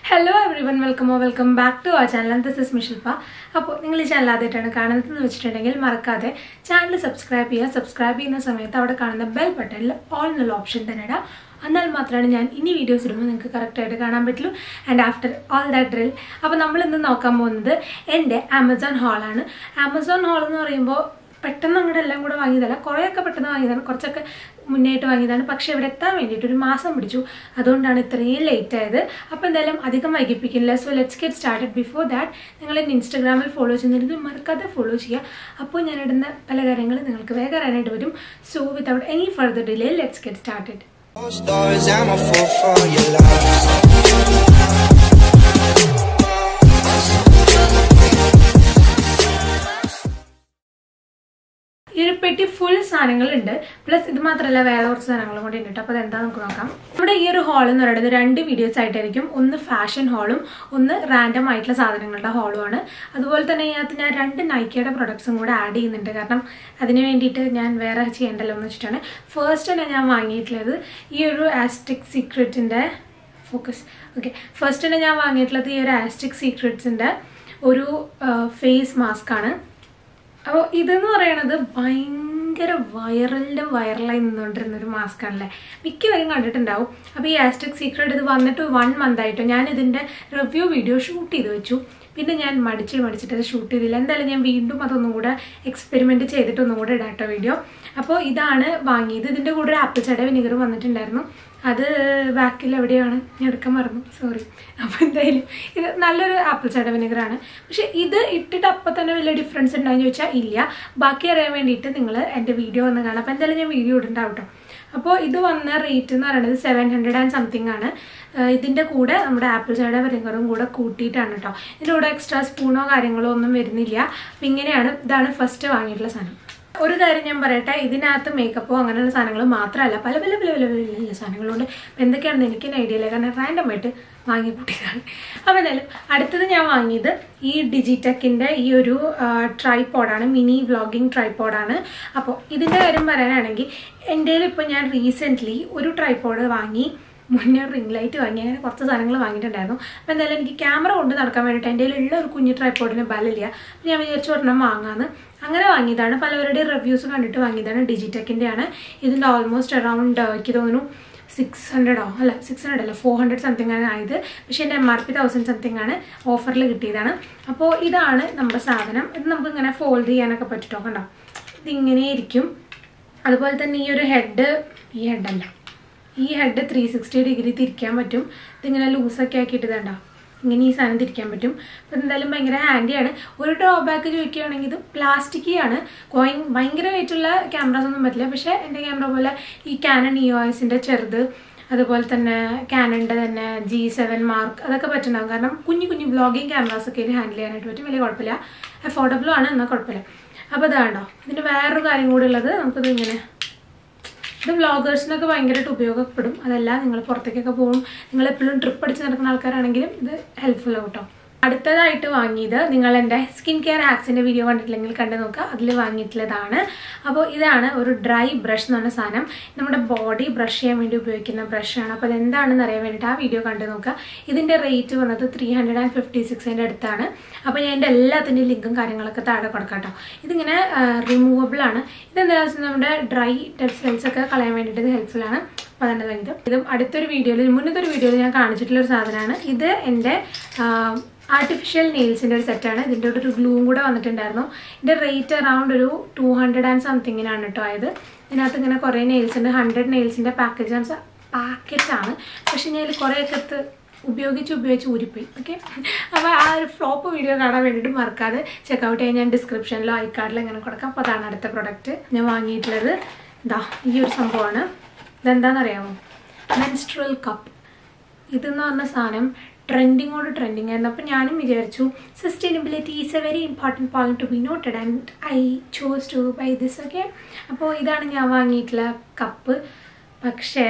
Hello everyone welcome welcome back to ആ channel this is മിഷിൽപ്പ അപ്പോൾ നിങ്ങൾ ഈ ചാനൽ ആദ്യമായിട്ടാണ് കാണുന്നതെന്ന് വെച്ചിട്ടുണ്ടെങ്കിൽ മറക്കാതെ ചാനൽ സബ്സ്ക്രൈബ് ചെയ്യുക സബ്സ്ക്രൈബ് ചെയ്യുന്ന സമയത്ത് അവിടെ കാണുന്ന ബെൽ ബട്ടണിൽ ഓൾ എന്നുള്ള ഓപ്ഷൻ തന്നെ ഇടാം എന്നാൽ മാത്രമാണ് ഞാൻ ഇനി വീഡിയോസ് ഇടുമ്പോൾ നിങ്ങൾക്ക് കറക്റ്റായിട്ട് കാണാൻ പറ്റുള്ളൂ and after all that drill അപ്പോൾ നമ്മൾ ഇന്ന് നോക്കാൻ പോകുന്നത് എൻ്റെ ആമസോൺ ഹാളാണ് ആമസോൺ ഹാൾ എന്ന് പറയുമ്പോൾ പെട്ടെന്ന് അങ്ങോട്ട് എല്ലാം കൂടെ വാങ്ങിയതല്ല കുറേയൊക്കെ പെട്ടെന്ന് വാങ്ങിയതാണ് കുറച്ചൊക്കെ മുന്നേറ്റ് വാങ്ങിയതാണ് പക്ഷേ ഇവിടെ എത്താൻ വേണ്ടിയിട്ട് ഒരു മാസം പിടിച്ചു അതുകൊണ്ടാണ് ഇത്രയും ലേറ്റ് ആയത് അപ്പോൾ എന്തായാലും അധികം വൈകിപ്പിക്കില്ല so let's get started before that നിങ്ങൾ എന്നെ ഇൻസ്റ്റാഗ്രാമിൽ ഫോളോ ചെയ്യുന്നുണ്ടെങ്കിൽ മറക്കാതെ ഫോളോ ചെയ്യുക അപ്പോൾ ഞാൻ ഇടുന്ന പല കാര്യങ്ങളും നിങ്ങൾക്ക് വേഗം അറിയാനായിട്ട് വരും so without any further delay let's get started Stars, I'm a fool for your love. ഈ ഒരു പെട്ടി ഫുൾ സാധനങ്ങളുണ്ട് പ്ലസ് ഇത് മാത്രമല്ല വേറെ കുറച്ച് സാധനങ്ങളും കൂടി ഉണ്ട് അപ്പോൾ അതെന്താ നമുക്ക് നോക്കാം നമ്മുടെ ഈ ഒരു ഹാൾ എന്ന് പറയുന്നത് രണ്ട് വീഡിയോസ് ആയിട്ടായിരിക്കും ഒന്ന് ഫാഷൻ ഹാളും ഒന്ന് റാൻഡം ആയിട്ടുള്ള സാധനങ്ങളുടെ ഹാളുമാണ് അതുപോലെ തന്നെ ഇതിനകത്ത് ഞാൻ രണ്ട് നൈക്കയുടെ പ്രൊഡക്ട്സും കൂടെ ആഡ് ചെയ്യുന്നുണ്ട് കാരണം അതിന് വേണ്ടിയിട്ട് ഞാൻ വേറെ ചെയ്യേണ്ടല്ലോ എന്ന് വെച്ചിട്ടാണ് ഫസ്റ്റ് തന്നെ ഞാൻ വാങ്ങിയിട്ടുള്ളത് ഈ ഒരു ആസ്റ്റിക് സീക്രറ്റിൻ്റെ ഫോക്കസ് ഓക്കെ ഫസ്റ്റ് തന്നെ ഞാൻ വാങ്ങിയിട്ടുള്ളത് ഈ ഒരു ആസ്റ്റിക് സീക്രട്സിൻ്റെ ഒരു ഫേസ് മാസ്ക് ആണ് അപ്പോൾ ഇതെന്ന് പറയണത് ഭയങ്കര വൈറലിൻ്റെ വൈറലായി നിന്നുകൊണ്ടിരുന്ന ഒരു മാസ്ക് ആണല്ലേ മിക്കവരും കണ്ടിട്ടുണ്ടാവും അപ്പോൾ ഈ ആസ്റ്റിക് സീക്രട്ട് ഇത് വന്നിട്ട് വൺ മന്ത് ആയിട്ടോ ഞാൻ ഇതിൻ്റെ റിവ്യൂ വീഡിയോ ഷൂട്ട് ചെയ്ത് വെച്ചു പിന്നെ ഞാൻ മടിച്ച് മടിച്ചിട്ട് അത് ഷൂട്ട് ചെയ്തില്ല എന്തായാലും ഞാൻ വീണ്ടും അതൊന്നും കൂടെ എക്സ്പെരിമെൻറ്റ് ചെയ്തിട്ട് ഒന്നും കൂടെ ഇടാട്ടോ വീഡിയോ അപ്പോൾ ഇതാണ് വാങ്ങിയത് ഇതിൻ്റെ കൂടെ ഒരു ആപ്പിൾ ചട വിനിഗർ വന്നിട്ടുണ്ടായിരുന്നു അത് ബാക്കിൽ എവിടെയാണ് ഞാൻ എടുക്കാൻ മറന്നു സോറി അപ്പോൾ എന്തായാലും ഇത് നല്ലൊരു ആപ്പിൾ ചട വിനെഗറാണ് പക്ഷെ ഇത് ഇട്ടിട്ട് അപ്പം തന്നെ വലിയ ഡിഫറൻസ് ഉണ്ടായെന്ന് ചോദിച്ചാൽ ഇല്ല ബാക്കി അറിയാൻ വേണ്ടിയിട്ട് നിങ്ങൾ എൻ്റെ വീഡിയോ ഒന്ന് കാണാം അപ്പോൾ എന്തായാലും ഞാൻ വീഡിയോ ഇടുന്നുണ്ടാവും കേട്ടോ അപ്പോൾ ഇത് വന്ന റേറ്റ് എന്ന് പറയുന്നത് സെവൻ ഹൺഡ്രഡ് ആൻഡ് സംതിങ് ആണ് ഏഹ് ഇതിൻ്റെ കൂടെ നമ്മുടെ ആപ്പിൾ ചാട വിനെഗറും കൂടെ കൂട്ടിയിട്ടാണ് കേട്ടോ ഇതിൻ്റെ കൂടെ എക്സ്ട്രാ സ്പൂണോ കാര്യങ്ങളോ ഒന്നും വരുന്നില്ല അപ്പം ഇങ്ങനെയാണ് ഇതാണ് ഫസ്റ്റ് വാങ്ങിയിട്ടുള്ള സാധനം ഒരു കാര്യം ഞാൻ പറയട്ടെ ഇതിനകത്ത് മേക്കപ്പോ അങ്ങനെയുള്ള സാധനങ്ങൾ മാത്രമല്ല പല പല പല പല പല സാധനങ്ങളുണ്ട് അപ്പം എന്തൊക്കെയാണെന്ന് എനിക്ക് ഐഡിയ ഇല്ല കാരണം റാൻഡം ആയിട്ട് വാങ്ങി കൂട്ടിയതാണ് അപ്പോൾ എന്തായാലും അടുത്തത് ഞാൻ വാങ്ങിയത് ഈ ഡിജിടെക്കിൻ്റെ ഈ ഒരു ട്രൈപോഡാണ് മിനി വ്ളോഗിങ് ട്രൈപോഡാണ് അപ്പോൾ ഇതിൻ്റെ കാര്യം പറയാനാണെങ്കിൽ എൻ്റെ ഇപ്പോൾ ഞാൻ റീസെൻ്റ്ലി ഒരു ട്രൈപോഡ് വാങ്ങി മുന്നേ റിംഗ് ലൈറ്റ് വാങ്ങി അങ്ങനെ കുറച്ച് സാധനങ്ങൾ വാങ്ങിയിട്ടുണ്ടായിരുന്നു അപ്പോൾ എന്തായാലും എനിക്ക് ക്യാമറ കൊണ്ട് നടക്കാൻ വേണ്ടിയിട്ട് എൻ്റെ ഉള്ള ഒരു കുഞ്ഞു ട്രൈപ്പോഡിന് ബലമില്ല അപ്പോൾ ഞാൻ വിചാരിച്ചു ഒരെണ്ണം വാങ്ങാമെന്ന് അങ്ങനെ വാങ്ങിയതാണ് പലവരുടെയും റിവ്യൂസ് കണ്ടിട്ട് വാങ്ങിയതാണ് ഡിജിടെക്കിൻ്റെ ആണ് ഇതിൻ്റെ ഓൾമോസ്റ്റ് അറൗണ്ട് എനിക്ക് തോന്നുന്നു സിക്സ് ഹൺഡ്രഡോ അല്ല സിക്സ് ഹൺഡ്രഡ് അല്ല ഫോർ ഹൺഡ്രഡ് സംതിങ് ആണ് ആയത് പക്ഷേ എൻ്റെ M R P thousand something ആണ് ഓഫറിൽ കിട്ടിയതാണ് അപ്പോൾ ഇതാണ് നമ്മുടെ സാധനം ഇത് നമുക്ക് ഇങ്ങനെ ഫോൾഡ് ചെയ്യാനൊക്കെ പറ്റിട്ടോ കണ്ടോ ഇതിങ്ങനെ ഇരിക്കും അതുപോലെ തന്നെ ഈ ഒരു ഹെഡ് ഈ ഹെഡല്ല ഈ ഹെഡ് ത്രീ സിക്സ്റ്റി ഡിഗ്രി തിരിക്കാൻ പറ്റും ഇതിങ്ങനെ ലൂസൊക്കെ ആക്കിയിട്ട് ഇതണ്ട ഇങ്ങനെ ഈ സാധനം തിരിക്കാൻ പറ്റും അപ്പം എന്തായാലും ഭയങ്കര ഹാൻഡിയാണ് ഒരു ഡ്രോബാക്ക് ചോദിക്കുകയാണെങ്കിൽ ഇത് പ്ലാസ്റ്റിക് ആണ് കോയിൻ ഭയങ്കര വെയിറ്റുള്ള ക്യാമറാസ് ഒന്നും പറ്റില്ല പക്ഷേ എൻ്റെ ക്യാമറ പോലെ ഈ കാനൺ ഇ ഒ എസിൻ്റെ ചെറുത് അതുപോലെ തന്നെ കാനണിൻ്റെ തന്നെ ജി സെവൻ മാർക്ക് അതൊക്കെ പറ്റുന്നുണ്ടാവും കാരണം കുഞ്ഞു കുഞ്ഞു വ്ളോഗിങ് ക്യാമറാസ് ഒക്കെ ഇത് ഹാൻഡിൽ ചെയ്യാനായിട്ട് പറ്റും വലിയ കുഴപ്പമില്ല അഫോർഡബിളും ആണ് എന്നാൽ കുഴപ്പമില്ല അപ്പോൾ ഇതാണ്ടോ ഇതിൻ്റെ വേറൊരു കാര്യം കൂടി ഉള്ളത് നമുക്കിത് ഇങ്ങനെ ഇത് വ്ളോഗേഴ്സിനൊക്കെ ഭയങ്കരമായിട്ട് ഉപയോഗപ്പെടും അതല്ല നിങ്ങൾ പുറത്തേക്കൊക്കെ പോകും നിങ്ങൾ എപ്പോഴും ട്രിപ്പ് അടിച്ച് നടക്കുന്ന ആൾക്കാരാണെങ്കിലും ഇത് ഹെൽപ്ഫുൾ ആവും കേട്ടോ അടുത്തതായിട്ട് വാങ്ങിയത് നിങ്ങൾ എൻ്റെ സ്കിൻ കെയർ ഹാക്സിൻ്റെ വീഡിയോ കണ്ടിട്ടില്ലെങ്കിൽ കണ്ടു നോക്കുക അതിൽ വാങ്ങിയിട്ടുള്ളതാണ് അപ്പോൾ ഇതാണ് ഒരു ഡ്രൈ ബ്രഷ് എന്ന് പറഞ്ഞ സാധനം നമ്മുടെ ബോഡി ബ്രഷ് ചെയ്യാൻ വേണ്ടി ഉപയോഗിക്കുന്ന ബ്രഷാണ് അപ്പോൾ അതെന്താണെന്ന് അറിയാൻ വേണ്ടിയിട്ട് ആ വീഡിയോ കണ്ടു നോക്കുക ഇതിൻ്റെ റേറ്റ് വന്നത് ത്രീ ഹൺഡ്രഡ് ആൻഡ് ഫിഫ്റ്റി സിക്സിൻ്റെ അടുത്താണ് അപ്പോൾ ഞാൻ എൻ്റെ എല്ലാത്തിൻ്റെയും ലിങ്കും കാര്യങ്ങളൊക്കെ താഴെ കൊടുക്കാം കേട്ടോ ഇതിങ്ങനെ റിമൂവബിൾ ആണ് ഇതെന്താണെന്ന് വെച്ചാൽ നമ്മുടെ ഡ്രൈ ഡെഡ് സെൽസ് ഒക്കെ കളയാൻ വേണ്ടിയിട്ട് ഇത് ഹെൽപ്ഫുൾ ആണ് അപ്പോൾ അതാണ് വാങ്ങിയത് ഇതും അടുത്തൊരു വീഡിയോയിൽ മുന്നത്തെ ഒരു വീഡിയോയിൽ ഞാൻ കാണിച്ചിട്ടുള്ള ഒരു സാധനമാണ് ഇത് എൻ്റെ ആർട്ടിഫിഷ്യൽ നെയിൽസിൻ്റെ ഒരു സെറ്റാണ് ഇതിൻ്റെ കൂടെ ഒരു ഗ്ലൂവും കൂടെ വന്നിട്ടുണ്ടായിരുന്നു ഇതിൻ്റെ റേറ്റ് അറൗണ്ട് ഒരു ടു ഹൺഡ്രഡ് ആൻഡ് സംതിങ്ങിനാണ് കേട്ടോ ആയത് ഇതിനകത്ത് ഇങ്ങനെ കുറേ നെയിൽസ് ഉണ്ട് ഹൺഡ്രഡ് നെയിൽസിൻ്റെ പാക്കേജ് പാക്കറ്റാണ് പക്ഷേ ഞാൻ ഇതിൽ കുറേയൊക്കെ എടുത്ത് ഉപയോഗിച്ച് ഉപയോഗിച്ച് ഊരിപ്പോയി ഓക്കെ അപ്പോൾ ആ ഒരു ഫ്ലോപ്പ് വീഡിയോ കാണാൻ വേണ്ടിയിട്ട് മറക്കാതെ ചെക്കൗട്ട് ചെയ്യാൻ ഞാൻ ഡിസ്ക്രിപ്ഷനിലോ ഐ കാർഡിലോ ഇങ്ങനെ കൊടുക്കാം അപ്പോൾ അതാണ് അടുത്ത പ്രൊഡക്റ്റ് ഞാൻ വാങ്ങിയിട്ടുള്ളത് ഇതാ ഈ ഒരു സംഭവമാണ് ഇതെന്താണെന്നറിയാമോ മെൻസ്ട്രൽ കപ്പ് ഇതെന്ന് പറഞ്ഞ സാധനം ട്രെൻഡിങ്ങോട് ട്രെൻഡിങ് ആയിരുന്നു അപ്പോൾ ഞാനും വിചാരിച്ചു sustainability is a very important point to be noted and I chose to buy this ഒക്കെ അപ്പോൾ ഇതാണ് ഞാൻ വാങ്ങിയിട്ടുള്ള കപ്പ് പക്ഷേ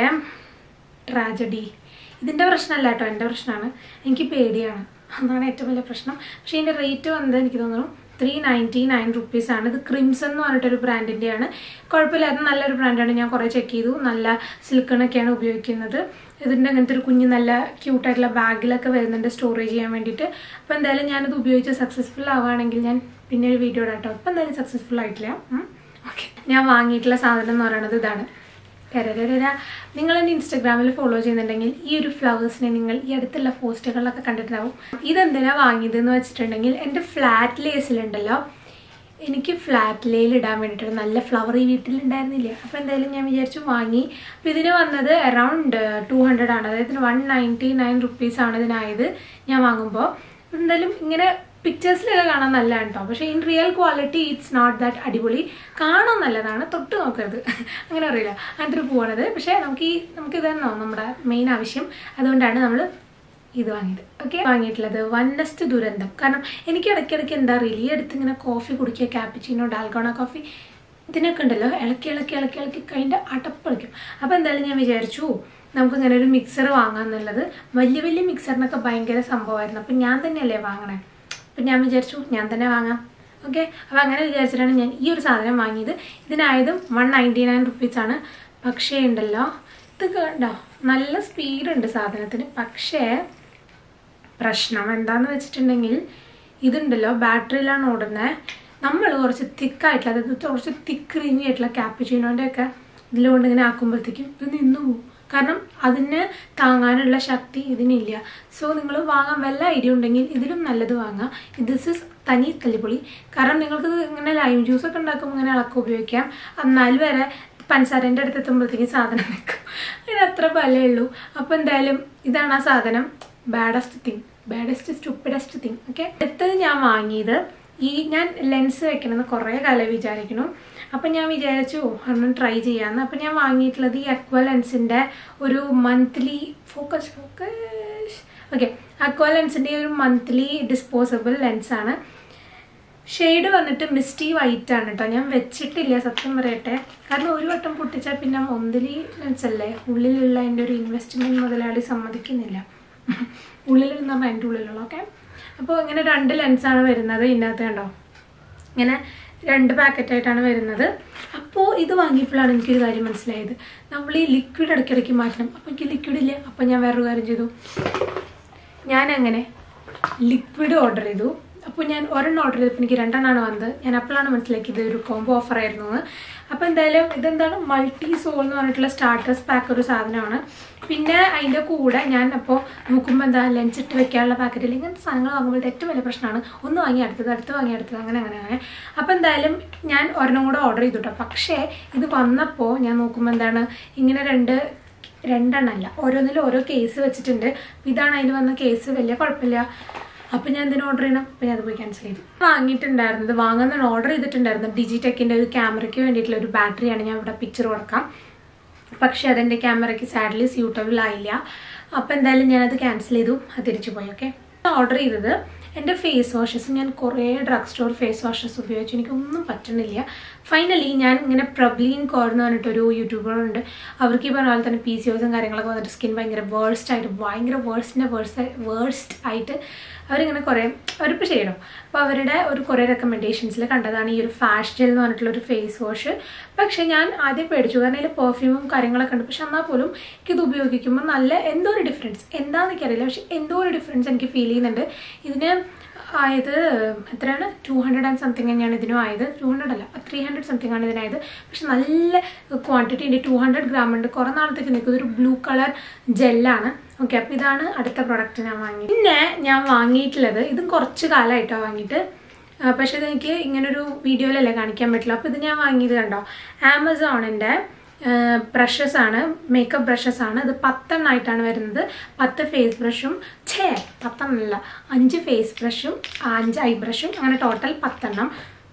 ട്രാജഡി ഇതിൻ്റെ പ്രശ്നമല്ല കേട്ടോ എൻ്റെ പ്രശ്നമാണ് എനിക്ക് പേടിയാണ് അതാണ് ഏറ്റവും വലിയ പ്രശ്നം പക്ഷേ ഇതിൻ്റെ റേറ്റ് വന്നത് എനിക്ക് തോന്നുന്നു ത്രീ നയൻറ്റി നയൻ റുപ്പീസാണ് ഇത് ക്രിംസൺ എന്ന് പറഞ്ഞിട്ടൊരു ബ്രാൻഡിൻ്റെയാണ് കുഴപ്പമില്ലാത്ത നല്ലൊരു ബ്രാൻഡാണ് ഞാൻ കുറേ ചെക്ക് ചെയ്തു നല്ല സിൽക്കണൊക്കെയാണ് ഉപയോഗിക്കുന്നത് ഇതിൻ്റെ അങ്ങനത്തെ ഒരു കുഞ്ഞ് നല്ല ക്യൂട്ടായിട്ടുള്ള ബാഗിലൊക്കെ വരുന്നുണ്ട് സ്റ്റോറേജ് ചെയ്യാൻ വേണ്ടിയിട്ട് അപ്പോൾ എന്തായാലും ഞാനത് ഉപയോഗിച്ച് സക്സസ്ഫുൾ ആവുകയാണെങ്കിൽ ഞാൻ പിന്നെ ഒരു വീഡിയോ ഇടാട്ടോ അപ്പോൾ എന്തായാലും സക്സസ്ഫുൾ ആയിട്ടില്ല ഓക്കെ ഞാൻ വാങ്ങിയിട്ടുള്ള സാധനം എന്ന് പറയുന്നത് ഇതാണ് രരരര നിങ്ങൾ എന്നെ ഇൻസ്റ്റാഗ്രാമിൽ ഫോളോ ചെയ്യുന്നുണ്ടെങ്കിൽ ഈ ഒരു ഫ്ലവേഴ്സിനെ നിങ്ങൾ ഈ അടുത്തുള്ള പോസ്റ്റുകളിലൊക്കെ കണ്ടിട്ടുണ്ടാവും ഇതെന്തിനാ വാങ്ങിയതെന്ന് വെച്ചിട്ടുണ്ടെങ്കിൽ എൻ്റെ ഫ്ലാറ്റ് ലേസിലുണ്ടല്ലോ എനിക്ക് ഫ്ലാറ്റ് ലേയിൽ ഇടാൻ വേണ്ടിയിട്ട് നല്ല ഫ്ലവർ ഈ വീട്ടിലുണ്ടായിരുന്നില്ല അപ്പോൾ എന്തായാലും ഞാൻ വിചാരിച്ചു വാങ്ങി അപ്പോൾ ഇതിന് വന്നത് അറൗണ്ട് ടു ഹൺഡ്രഡ് ആണ് അതായത് വൺ നയൻറ്റി നയൻ റുപ്പീസാണ് ഇതിനായത് ഞാൻ വാങ്ങുമ്പോൾ എന്തായാലും ഇങ്ങനെ പിക്ചേഴ്സിലൊക്കെ കാണാൻ നല്ലതാണ് കേട്ടോ പക്ഷേ in real quality it's not that അടിപൊളി കാണാൻ നല്ലതാണ് തൊട്ട് നോക്കരുത് അങ്ങനെ അറിയില്ല അങ്ങനത്തെ ഒരു പൂവാണത് പക്ഷേ നമുക്ക് ഈ നമുക്ക് ഇതാണോ നമ്മുടെ മെയിൻ ആവശ്യം അതുകൊണ്ടാണ് നമ്മൾ ഇത് വാങ്ങിയത് ഓക്കെ വാങ്ങിയിട്ടുള്ളത് വന്നസ്റ്റ് ദുരന്തം കാരണം എനിക്ക് ഇടയ്ക്കിടയ്ക്ക് എന്താ അറിയില്ല ഈ അടുത്ത് ഇങ്ങനെ കോഫി കുടിക്കുക ക്യാപ്പിച്ചിനോ ഡാൽഗോണ കോഫി ഇതിനൊക്കെ ഉണ്ടല്ലോ ഇളക്കി ഇളക്കി ഇളക്കി ഇളക്കി കഴിഞ്ഞിട്ട് അടപ്പളിക്കും അപ്പോൾ എന്തായാലും ഞാൻ വിചാരിച്ചു നമുക്ക് ഇങ്ങനെ ഒരു മിക്സർ വാങ്ങാന്നുള്ളത് വലിയ വലിയ മിക്സറിനൊക്കെ ഭയങ്കര സംഭവമായിരുന്നു അപ്പം ഞാൻ തന്നെയല്ലേ വാങ്ങണേ അപ്പം ഞാൻ വിചാരിച്ചു ഞാൻ തന്നെ വാങ്ങാം ഓക്കെ അപ്പോൾ അങ്ങനെ വിചാരിച്ചിട്ടാണ് ഞാൻ ഈ ഒരു സാധനം വാങ്ങിയത് ഇതിനായതും വൺ നയൻറ്റി നയൻ റുപ്പീസാണ് പക്ഷേ ഉണ്ടല്ലോ ഇത് കണ്ടോ നല്ല സ്പീഡുണ്ട് സാധനത്തിന് പക്ഷേ പ്രശ്നം എന്താന്ന് വെച്ചിട്ടുണ്ടെങ്കിൽ ഇതുണ്ടല്ലോ ബാറ്ററിയിലാണ് ഓടുന്നത് നമ്മൾ കുറച്ച് തിക്കായിട്ടുള്ള അതായത് കുറച്ച് തിക്ക് ക്രീമി ആയിട്ടുള്ള ക്യാപ്പിച്ചീനോൻ്റെ ഒക്കെ ഇതിലുകൊണ്ട് ഇങ്ങനെ ആക്കുമ്പോഴത്തേക്കും ഇത് നിന്നു പോകും കാരണം അതിന് താങ്ങാനുള്ള ശക്തി ഇതിനില്ല സോ നിങ്ങൾ വാങ്ങാൻ വല്ല ഐഡിയ ഉണ്ടെങ്കിൽ ഇതിലും നല്ലത് വാങ്ങാം ദിസ് ഇസ് തനി തല്ലിപ്പൊളി കാരണം നിങ്ങൾക്ക് ഇങ്ങനെ ലൈം ജ്യൂസ് ഒക്കെ ഉണ്ടാക്കുമ്പോൾ ഇങ്ങനെ ഇളക്കം ഉപയോഗിക്കാം എന്നാൽ വരെ പഞ്ചസാരൻ്റെ അടുത്ത് എത്തുമ്പോഴത്തേക്കും സാധനം നിൽക്കും അതിന് അത്ര ബലമേ ഉള്ളൂ അപ്പോൾ എന്തായാലും ഇതാണ് ആ സാധനം baddest thing baddest stupidest thing okay അടുത്തത് ഞാൻ വാങ്ങിയത് ഈ ഞാൻ ലെൻസ് വെക്കണമെന്ന് കുറേ കാലം വിചാരിക്കുന്നു അപ്പം ഞാൻ വിചാരിച്ചു ഒരെണ്ണം ട്രൈ ചെയ്യാമെന്ന് അപ്പം ഞാൻ വാങ്ങിയിട്ടുള്ളത് ഈ അക്വ ലെൻസിൻ്റെ ഒരു monthly focus focus okay aqua ലെൻസിൻ്റെ ഒരു മന്ത്ലി ഡിസ്പോസബിൾ ലെൻസാണ് ഷെയ്ഡ് വന്നിട്ട് മിസ്റ്റി വൈറ്റ് ആണ് കേട്ടോ ഞാൻ വെച്ചിട്ടില്ല സത്യം പറയട്ടെ കാരണം ഒരു വട്ടം പൊട്ടിച്ചാൽ പിന്നെ മൊന്തലി ലെൻസ് അല്ലേ ഉള്ളിലുള്ള എൻ്റെ ഒരു ഇൻവെസ്റ്റ്മെൻറ്റ് മുതലാളി സമ്മതിക്കുന്നില്ല ഉള്ളിലിരുന്ന എൻ്റെ ഉള്ളിലുള്ള ഓക്കെ അപ്പോൾ ഇങ്ങനെ രണ്ട് ലെൻസാണ് വരുന്നത് ഇതിനകത്ത് കണ്ടോ ഇങ്ങനെ രണ്ട് പാക്കറ്റായിട്ടാണ് വരുന്നത് അപ്പോൾ ഇത് വാങ്ങിയപ്പോഴാണ് എനിക്കൊരു കാര്യം മനസ്സിലായത് നമ്മൾ ഈ ലിക്വിഡ് ഇടയ്ക്കിടയ്ക്ക് മാറ്റണം അപ്പോൾ എനിക്ക് ലിക്വിഡ് ഇല്ല അപ്പോൾ ഞാൻ വേറൊരു കാര്യം ചെയ്തു ഞാൻ അങ്ങനെ ലിക്വിഡ് ഓർഡർ ചെയ്തു അപ്പോൾ ഞാൻ ഒരെണ്ണം ഓർഡർ ചെയ്തപ്പോൾ എനിക്ക് രണ്ടെണ്ണമാണ് വന്നത് ഞാൻ അപ്പോഴാണ് മനസ്സിലാക്കിയത് ഒരു കോംബോ ഓഫർ ആയിരുന്നു എന്ന് അപ്പോൾ എന്തായാലും ഇതെന്താണ് മൾട്ടി സോൾ എന്ന് പറഞ്ഞിട്ടുള്ള സ്റ്റാർട്ടേഴ്സ് പാക്ക് ഒരു സാധനമാണ് പിന്നെ അതിൻ്റെ കൂടെ ഞാൻ അപ്പോൾ നോക്കുമ്പോൾ എന്താ ലെൻസ് ഇട്ട് വെക്കാനുള്ള പാക്കറ്റിൽ ഇങ്ങനത്തെ സാധനങ്ങൾ വാങ്ങുമ്പോഴത്തെ ഏറ്റവും വലിയ പ്രശ്നമാണ് ഒന്ന് വാങ്ങി അടുത്തത് അടുത്ത് വാങ്ങി അടുത്തത് അങ്ങനെ അങ്ങനെ അങ്ങനെ അപ്പോൾ എന്തായാലും ഞാൻ ഒരെണ്ണം കൂടെ ഓർഡർ ചെയ്തു കേട്ടോ പക്ഷേ ഇത് വന്നപ്പോൾ ഞാൻ നോക്കുമ്പോൾ എന്താണ് ഇങ്ങനെ രണ്ട് രണ്ടെണ്ണമല്ല ഓരോന്നിലും ഓരോ കേസ് വെച്ചിട്ടുണ്ട് ഇതാണ് അതിൽ വന്ന കേസ് വലിയ കുഴപ്പമില്ല അപ്പം ഞാൻ എന്തിനു ഓർഡർ ചെയ്യണം അപ്പം ഞാൻ അത് പോയി ക്യാൻസൽ ചെയ്തു വാങ്ങിയിട്ടുണ്ടായിരുന്നത് വാങ്ങുന്ന ഓർഡർ ചെയ്തിട്ടുണ്ടായിരുന്നു ഡിജിടെക്കിൻ്റെ ഒരു ക്യാമറയ്ക്ക് വേണ്ടിയിട്ടുള്ള ഒരു ബാറ്ററിയാണ് ഞാൻ ഇവിടെ പിക്ചർ കൊടുക്കാം പക്ഷേ അതെൻ്റെ ക്യാമറയ്ക്ക് സാഡ്ലി സ്യൂട്ടബിൾ ആയില്ല അപ്പോൾ എന്തായാലും ഞാനത് ക്യാൻസൽ ചെയ്തു അത് തിരിച്ചു പോയി ഓക്കെ ഓർഡർ ചെയ്തത് എൻ്റെ ഫേസ് വാഷസ് ഞാൻ കുറേ ഡ്രഗ് സ്റ്റോർ ഫേസ് വാഷസ് ഉപയോഗിച്ചു എനിക്കൊന്നും പറ്റുന്നില്ല ഫൈനലി ഞാൻ ഇങ്ങനെ പ്രബ്ലീൻ കോർ എന്ന് പറഞ്ഞിട്ടൊരു യൂട്യൂബറുണ്ട് അവർക്ക് ഈ പറഞ്ഞ പോലെ തന്നെ പി സി ഒസും കാര്യങ്ങളൊക്കെ വന്നിട്ട് സ്കിൻ ഭയങ്കര വേഴ്സ്റ്റ് ആയിട്ട് ഭയങ്കര വേഴ്സ്റ്റിൻ്റെ വേഴ്സ് വേഴ്സ്റ്റ് ആയിട്ട് അവരിങ്ങനെ കുറേ അവരിപ്പോൾ ചെയ്യണം അപ്പോൾ അവരുടെ ഒരു കുറേ റെക്കമെൻഡേഷൻസിൽ കണ്ടതാണ് ഈ ഒരു ഫാഷ് ജെൽ എന്ന് പറഞ്ഞിട്ടുള്ള ഒരു ഫേസ് വാഷ് പക്ഷേ ഞാൻ ആദ്യം പേടിച്ചു കാരണം അതിൽ പെർഫ്യൂമും കാര്യങ്ങളൊക്കെ ഉണ്ട് പക്ഷെ എന്നാൽ പോലും എനിക്കിത് ഉപയോഗിക്കുമ്പോൾ നല്ല എന്തോ ഒരു ഡിഫറൻസ് എന്താണെന്ന് എനിക്കറിയില്ല പക്ഷെ എന്തോ ഒരു ഡിഫറൻസ് എനിക്ക് ഫീൽ ചെയ്യുന്നുണ്ട് ഇതിന് ആയത് എത്രയാണ് ടു ഹൺഡ്രഡ് ആൻഡ് സംതിങ് തന്നെയാണ് ഇതിനും ആയത് ടു ഹൺഡ്രഡ് അല്ല ത്രീ ഹൺഡ്രഡ് സംതിങ് ആണ് ഇതിനായത് പക്ഷെ നല്ല ക്വാണ്ടിറ്റി ഉണ്ട് ടു ഹൺഡ്രഡ് ഗ്രാം ഉണ്ട് കുറേ നാളത്തേക്ക് നിൽക്കും ഇതൊരു ബ്ലൂ കളർ ജെല്ലാണ് ഓക്കെ അപ്പോൾ ഇതാണ് അടുത്ത പ്രൊഡക്റ്റ് ഞാൻ വാങ്ങി പിന്നെ ഞാൻ വാങ്ങിയിട്ടുള്ളത് ഇതും കുറച്ച് കാലമായിട്ടാണ് വാങ്ങിയിട്ട് ആ, പക്ഷേ ഇതെനിക്ക് ഇങ്ങനൊരു വീഡിയോയിലല്ലേ കാണിക്കാൻ പറ്റില്ല അപ്പോൾ ഇത് ഞാൻ വാങ്ങിയത് കണ്ടോ ആമസോണിൻ്റെ ബ്രഷസ് ആണ് മേക്കപ്പ് ബ്രഷസ് ആണ് ഇത് പത്തെണ്ണമായിട്ടാണ് വരുന്നത് പത്ത് ഫേസ് ബ്രഷും ഛേ പത്തെണ്ണമല്ല അഞ്ച് ഫേസ് ബ്രഷും അഞ്ച് ഐ ബ്രഷും അങ്ങനെ ടോട്ടൽ പത്തെണ്ണം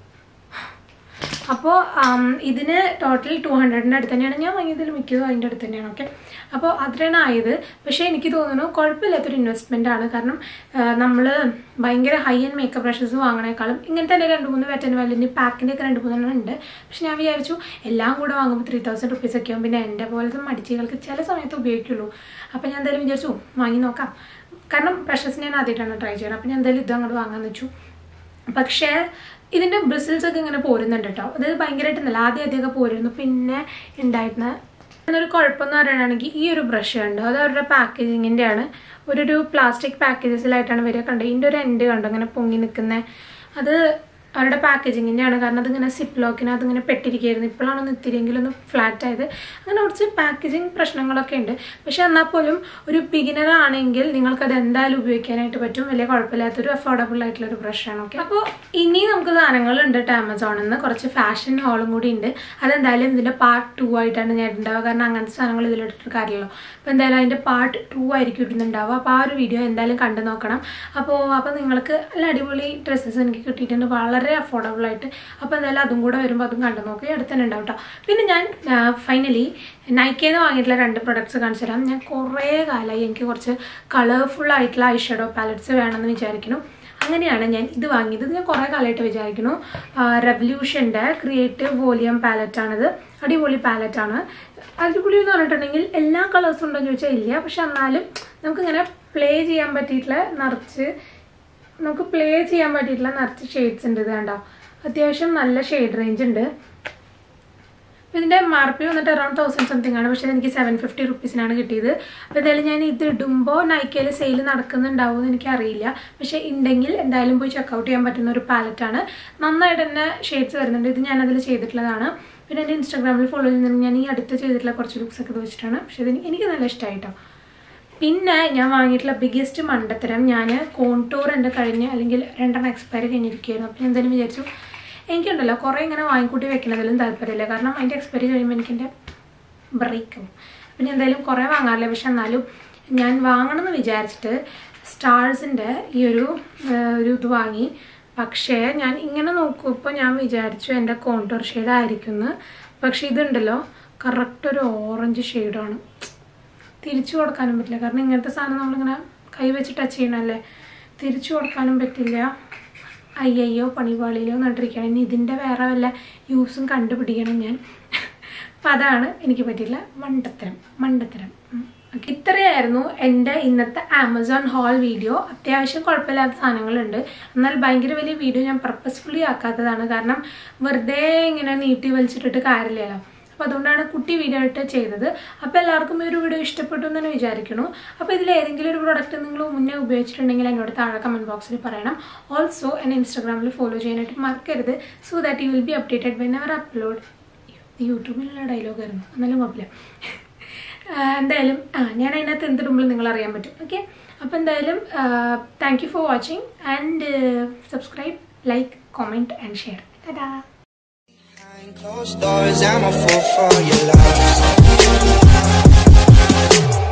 അപ്പോൾ ഇതിന് ടോട്ടൽ ടു ഹൺഡ്രഡിൻ്റെ അടുത്ത് തന്നെയാണ് ഞാൻ വാങ്ങിയതിൽ മിക്കതും അതിൻ്റെ അടുത്ത് തന്നെയാണ് ഓക്കെ അപ്പോൾ അത്രയാണ് ആയത് പക്ഷേ എനിക്ക് തോന്നുന്നു കുഴപ്പമില്ലാത്തൊരു ഇൻവെസ്റ്റ്മെൻ്റ് ആണ് കാരണം നമ്മൾ ഭയങ്കര ഹൈ ആൻഡ് മേക്കപ്പ് ബ്രഷസ് വാങ്ങണേക്കാളും ഇങ്ങനത്തെ തന്നെ രണ്ട് മൂന്ന് വെറ്റൻ വാലിൻ്റെ പാക്കിൻ്റെ ഒക്കെ രണ്ട് മൂന്നെണ്ണം ഉണ്ട് പക്ഷെ ഞാൻ വിചാരിച്ചു എല്ലാം കൂടെ വാങ്ങുമ്പോൾ ത്രീ തൗസൻഡ് റുപ്പീസ് ഒക്കെ ആവും പിന്നെ എൻ്റെ പോലത്തെ മടിച്ചികൾക്ക് ചില സമയത്ത് ഉപയോഗിക്കുള്ളൂ അപ്പോൾ ഞാൻ എന്തായാലും വിചാരിച്ചു വാങ്ങി നോക്കാം കാരണം ബ്രഷസ് ഞാൻ ആദ്യമായിട്ടാണ് ട്രൈ ചെയ്യുന്നത് അപ്പോൾ ഞാൻ എന്തായാലും ഇത് അങ്ങോട്ട് വാങ്ങാമെന്ന് വെച്ചു പക്ഷേ ഇതിൻ്റെ ബ്രിസിൽസ് ഒക്കെ ഇങ്ങനെ പോരുന്നുണ്ട് കേട്ടോ അത് ഭയങ്കരമായിട്ടൊന്നുമല്ല ആദ്യം ആദ്യമൊക്കെ പോരുന്നു പിന്നെ ഉണ്ടായിരുന്ന എന്നൊരു കുഴപ്പമെന്ന് പറയുകയാണെങ്കിൽ ഈ ഒരു ബ്രഷ് ഉണ്ട് അത് അവരുടെ പാക്കേജിങ്ങിൻ്റെ ആണ് ഒരു ഒരു പ്ലാസ്റ്റിക് പാക്കേജസിലായിട്ടാണ് വരിക കണ്ടത് ഇതിൻ്റെ ഒരു എൻഡ് കണ്ടോ ഇങ്ങനെ പൊങ്ങി നിൽക്കുന്ന അത് അവരുടെ പാക്കേജിങ്ങിൻ്റെ ആണ് കാരണം അതിങ്ങനെ സിപ്പ് ലോക്കിനകത്ത് ഇങ്ങനെ പെട്ടിരിക്കുകയായിരുന്നു ഇപ്പോഴാണ് ഒന്ന് ഇത്തിരിയെങ്കിലും ഒന്ന് ഫ്ലാറ്റ് ആയത് അങ്ങനെ കുറച്ച് പാക്കേജിങ് പ്രശ്നങ്ങളൊക്കെ ഉണ്ട് പക്ഷെ എന്നാൽ പോലും ഒരു ബിഗിനർ ആണെങ്കിൽ നിങ്ങൾക്കത് എന്തായാലും ഉപയോഗിക്കാനായിട്ട് പറ്റും വലിയ കുഴപ്പമില്ലാത്തൊരു അഫോർഡബിൾ ആയിട്ടുള്ള ഒരു ബ്രഷാണ് ഓക്കെ അപ്പോൾ ഇനി നമുക്ക് സാധനങ്ങളുണ്ട് കേട്ടോ ആമസോണിൽ നിന്ന് കുറച്ച് ഫാഷൻ ഹോളും കൂടി ഉണ്ട് അതെന്തായാലും ഇതിൻ്റെ പാർട്ട് ടു ആയിട്ടാണ് ഞാൻ ഉണ്ടാവുക കാരണം അങ്ങനത്തെ സാധനങ്ങൾ ഇതിലിട്ടിട്ട് കാര്യമല്ലോ അപ്പോൾ എന്തായാലും അതിൻ്റെ പാർട്ട് ടു ആയിരിക്കും ഇടുന്നുണ്ടാവുക അപ്പോൾ ആ ഒരു വീഡിയോ എന്തായാലും കണ്ടു നോക്കണം അപ്പോൾ അപ്പോൾ നിങ്ങൾക്ക് നല്ല അടിപൊളി ഡ്രസ്സസ് എനിക്ക് കിട്ടിയിട്ടുണ്ട് വളരെ അഫോർഡബിൾ ആയിട്ട് അപ്പോൾ എന്തായാലും അതും കൂടെ വരുമ്പോൾ അതും കണ്ടു നോക്കി അടുത്ത് തന്നെ ഉണ്ടാവും കേട്ടോ പിന്നെ ഞാൻ ഫൈനലി നൈക്കേന്ന് വാങ്ങിയിട്ടുള്ള രണ്ട് പ്രൊഡക്ട്സ് കാണിച്ചു തരാം ഞാൻ കുറേ കാലമായി എനിക്ക് കുറച്ച് കളർഫുൾ ആയിട്ടുള്ള ഐഷഡോ പാലറ്റ്സ് വേണമെന്ന് വിചാരിക്കുന്നു അങ്ങനെയാണ് ഞാൻ ഇത് വാങ്ങിയത് ഇത് ഞാൻ കുറേ കാലമായിട്ട് വിചാരിക്കുന്നു റെവല്യൂഷൻ്റെ ക്രിയേറ്റീവ് വോളിയം പാലറ്റാണിത് അടിപൊളി പാലറ്റാണ് അടിപൊളി എന്ന് പറഞ്ഞിട്ടുണ്ടെങ്കിൽ എല്ലാ കളേഴ്സും ഉണ്ടോ എന്ന് ചോദിച്ചാൽ ഇല്ല പക്ഷെ എന്നാലും നമുക്കിങ്ങനെ പ്ലേ ചെയ്യാൻ പറ്റിയിട്ടുള്ള നിറച്ച് നമുക്ക് പ്ലേ ചെയ്യാൻ പറ്റിയിട്ടുള്ള നിറച്ച് ഷെയ്ഡ്സ് ഉണ്ട് ഇത് കണ്ടോ അത്യാവശ്യം നല്ല ഷെയ്ഡ് റേഞ്ച് ഉണ്ട് അപ്പോൾ ഇതിൻ്റെ എം ആർ പി വന്നിട്ട് അറൗണ്ട് തൗസൻഡ് സംതിങ് ആണ് പക്ഷേ എനിക്ക് സെവൻ ഫിഫ്റ്റി റുപ്പീസിനാണ് കിട്ടിയത് അപ്പോൾ എന്തായാലും ഞാൻ ഇത് ഇടുമ്പോൾ നൈക്കയിൽ സെയിൽ നടക്കുന്നുണ്ടാവും എന്ന് എനിക്കറിയില്ല പക്ഷേ ഉണ്ടെങ്കിൽ എന്തായാലും പോയി ചെക്കൗട്ട് ചെയ്യാൻ പറ്റുന്ന ഒരു പാലറ്റാണ് നന്നായിട്ട് തന്നെ ഷെയ്ഡ്സ് വരുന്നുണ്ട് ഇത് ഞാനതിൽ ചെയ്തിട്ടുള്ളതാണ് പിന്നെ എൻ്റെ ഇൻസ്റ്റാഗ്രാമിൽ ഫോളോ ചെയ്യുന്നുണ്ട് ഞാൻ ഈ അടുത്ത് ചെയ്തിട്ടുള്ള കുറച്ച് ലുക്സ് ഒക്കെ ഇത് വെച്ചിട്ടാണ് പക്ഷേ ഇത് എനിക്ക് നല്ല ഇഷ്ടമായിട്ടോ പിന്നെ ഞാൻ വാങ്ങിയിട്ടുള്ള ബിഗ്ഗസ്റ്റ് മണ്ടത്തരം ഞാൻ കോൺടൂർ എൻ്റെ കഴിഞ്ഞ് അല്ലെങ്കിൽ രണ്ടെണ്ണം എക്സ്പയറി കഴിഞ്ഞിരിക്കുകയായിരുന്നു അപ്പോൾ ഞാൻ എന്തായാലും വിചാരിച്ചു എനിക്കുണ്ടല്ലോ കുറേ ഇങ്ങനെ വാങ്ങിക്കൂട്ടി വെക്കുന്നതിലും താല്പര്യമില്ല കാരണം അതിൻ്റെ എക്സ്പയറി കഴിയുമ്പോൾ എനിക്കെൻ്റെ ബ്രേക്ക് ആവും പിന്നെ എന്തായാലും കുറേ വാങ്ങാറില്ല പക്ഷെ എന്നാലും ഞാൻ വാങ്ങണമെന്ന് വിചാരിച്ചിട്ട് സ്റ്റാർസിൻ്റെ ഈ ഒരു ഒരു ഇത് വാങ്ങി പക്ഷേ ഞാൻ ഇങ്ങനെ നോക്കുമ്പോൾ ഞാൻ വിചാരിച്ചു എൻ്റെ കോൺടൂർ ഷെയ്ഡ് ആയിരിക്കുമെന്ന് പക്ഷേ ഇതുണ്ടല്ലോ കറക്റ്റ് ഒരു ഓറഞ്ച് ഷെയ്ഡാണ് തിരിച്ചു കൊടുക്കാനും പറ്റില്ല കാരണം ഇങ്ങനത്തെ സാധനം നമ്മളിങ്ങനെ കൈ വെച്ച് ടച്ച് ചെയ്യണമല്ലേ തിരിച്ചു കൊടുക്കാനും പറ്റില്ല അയ്യയ്യോ പണിപാളിയിലോ നട്ടിരിക്കണം ഇനി ഇതിൻ്റെ വേറെ വല്ല യൂസും കണ്ടുപിടിക്കണം ഞാൻ അപ്പം അതാണ് എനിക്ക് പറ്റിയില്ല മണ്ടത്തരം മണ്ടത്തരം ഓക്കെ ഇത്രയായിരുന്നു എൻ്റെ ഇന്നത്തെ ആമസോൺ ഹോൾ വീഡിയോ അത്യാവശ്യം കുഴപ്പമില്ലാത്ത സാധനങ്ങളുണ്ട് എന്നാൽ ഭയങ്കര വലിയ വീഡിയോ ഞാൻ പർപ്പസ്ഫുള്ളി ആക്കാത്തതാണ് കാരണം വെറുതെ ഇങ്ങനെ നീട്ടി വലിച്ചിട്ടിട്ട് കാര്യമില്ലല്ലോ അപ്പോൾ അതുകൊണ്ടാണ് കുട്ടി വീഡിയോ ആയിട്ട് ചെയ്തത് അപ്പോൾ എല്ലാവർക്കും ഈ ഒരു വീഡിയോ ഇഷ്ടപ്പെട്ടു എന്ന് തന്നെ വിചാരിക്കുന്നു അപ്പോൾ ഇതിൽ ഏതെങ്കിലും ഒരു പ്രോഡക്റ്റ് നിങ്ങൾ മുന്നേ ഉപയോഗിച്ചിട്ടുണ്ടെങ്കിൽ എന്നോട് താഴെ കമൻറ്റ് ബോക്സിൽ പറയണം ഓൾസോ എന്നെ ഇൻസ്റ്റാഗ്രാമിൽ ഫോളോ ചെയ്യാനായിട്ട് മറക്കരുത് so that you will be updated when അവർ അപ്ലോഡ് യൂട്യൂബിലുള്ള ഡയലോഗ് ആയിരുന്നു എന്നാലും കുഴപ്പമില്ല എന്തായാലും ആ ഞാൻ അതിനകത്ത് എന്തിടുമ്പോൾ നിങ്ങൾ അറിയാൻ പറ്റും ഓക്കെ അപ്പോൾ എന്തായാലും thank you for watching and subscribe like comment and share ടാ Behind closed doors, I'm a fool for your love.